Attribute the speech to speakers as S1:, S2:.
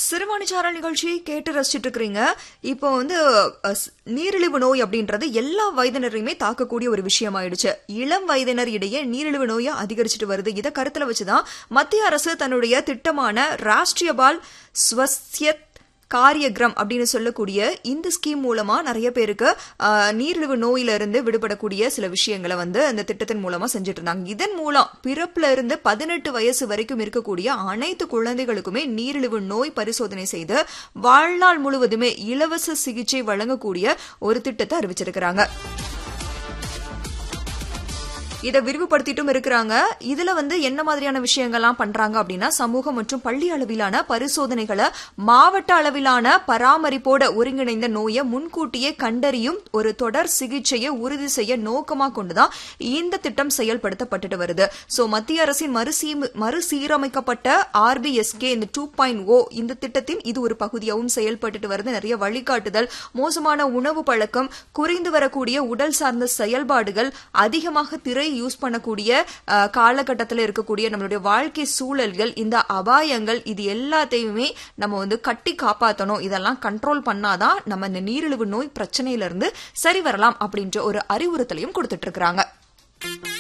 S1: சிறுவாணிச்சாரல் நிகழ்ச்சியை கேட்டு ரசிச்சுட்டு இருக்கிறீங்க இப்போ வந்து அஹ், ஸ்- நீரிழிவு நோய் அப்படின்றது எல்லா வயதினரையுமே தாக்கக்கூடிய ஒரு விஷயம் ஆயிடுச்சு இளம் வயதினர் இடையே நீரிழிவு நோயை அதிகரிச்சுட்டு வருது இதை கருத்துல வச்சுதான் மத்திய அரசு தன்னுடைய திட்டமான ராஷ்டிரிய பால் ஸ்வஸ்யத் காரியக்ரம் அப்படின்னு சொல்லக்கூடிய இந்த ஸ்கீம் மூலமா நிறைய பேருக்கு ஆஹ், நீரிழிவு நோயில இருந்து விடுபடக்கூடிய சில விஷயங்களை வந்து அந்த திட்டத்தின் மூலமா செஞ்சுட்டு இருந்தாங்க இதன் மூலம் பிறப்புல இருந்து பதினெட்டு வயசு வரைக்கும் இருக்கக்கூடிய அனைத்து குழந்தைகளுக்குமே நீரிழிவு நோய் பரிசோதனை செய்து வாழ்நாள் முழுவதுமே இலவச சிகிச்சை வழங்கக்கூடிய ஒரு திட்டத்தை அறிவிச்சிருக்கிறாங்க இதை விரிவுபடுத்திட்டும் இருக்கிறாங்க இதுல வந்து என்ன மாதிரியான விஷயங்கள்லாம் பண்றாங்க அப்படின்னா சமூக மற்றும் பள்ளி அளவிலான பரிசோதனைகளை மாவட்ட அளவிலான பராமரிப்போட ஒருங்கிணைந்த நோயை முன்கூட்டியே கண்டறியும் ஒரு தொடர் சிகிச்சையை உறுதி செய்ய நோக்கமா கொண்டுதான் இந்த திட்டம் செயல்படுத்தப்பட்டுட்டு வருது சோ மத்திய அரசின் மறுசீ மறுசீரமைக்கப்பட்ட ஆர்பிஎஸ்கே இந்த டூ பாயிண்ட் ஓ இந்த திட்டத்தின் இது ஒரு பகுதியாகவும் செயல்பட்டுட்டு வருது நிறைய வழிகாட்டுதல் மோசமான உணவு பழக்கம் குறைந்து வரக்கூடிய உடல் சார்ந்த செயல்பாடுகள் அதிகமாக திரை யூஸ் பண்ணக்கூடிய அஹ், காலகட்டத்தில் இருக்கக்கூடிய நம்மளுடைய வாழ்க்கை சூழல்கள் இந்த அபாயங்கள் இது எல்லாத்தையுமே நம்ம வந்து கட்டி காப்பாற்றணும் இதெல்லாம் கண்ட்ரோல் பண்ணாதான் நம்ம இந்த நீரிழிவு நோய் பிரச்சனையில இருந்து சரி வரலாம் அப்படின்ற ஒரு அறிவுறுத்தலையும் கொடுத்துட்டு இருக்காங்க